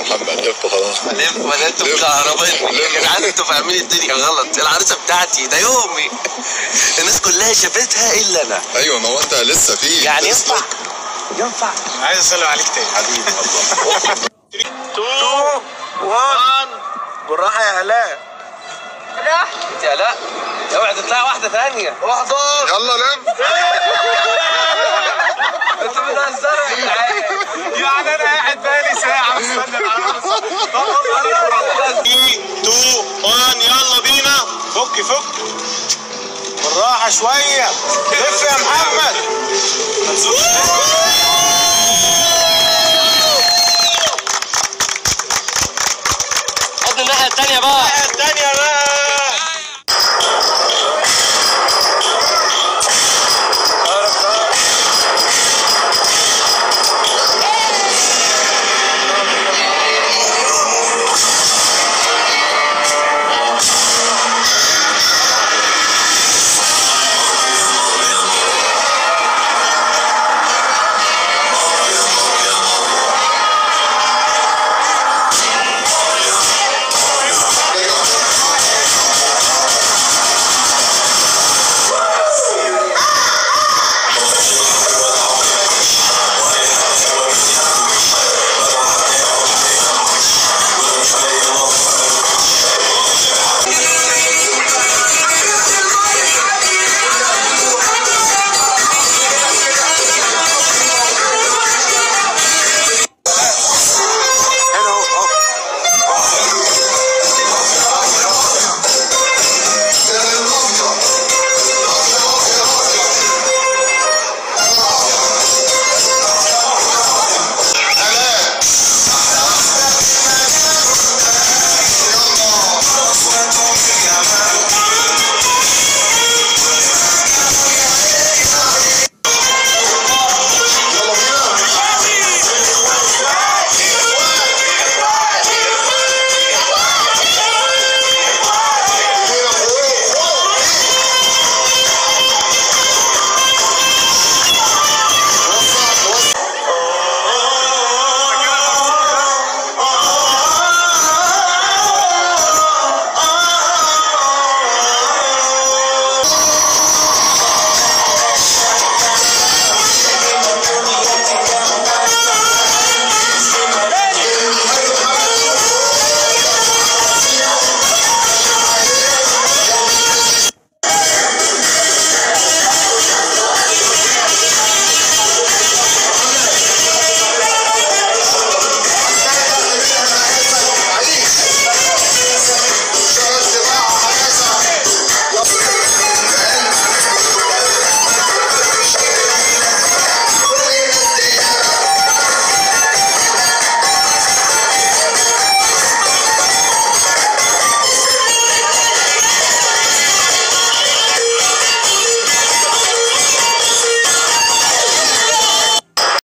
محمد لف خلاص لف ولا انتوا لف. مكهربين يا لف. جدعان انتوا فاهمين الدنيا غلط العروسه بتاعتي ده يومي الناس كلها شافتها الا انا ايوه ما هو انت لسه في يعني لسه. ينفع ينفع عايز اسلم عليك تاني حبيبي والله 2 1 بالراحه يا الاء راح انت يا الاء اوعي تطلعي واحده ثانيه واحده يلا لف انتوا بتهزروا يا جدعان يعني انا قاعد بقالي ساعه مستني العروسه 3 2 1 يلا بينا فك فك بالراحه شويه لف يا محمد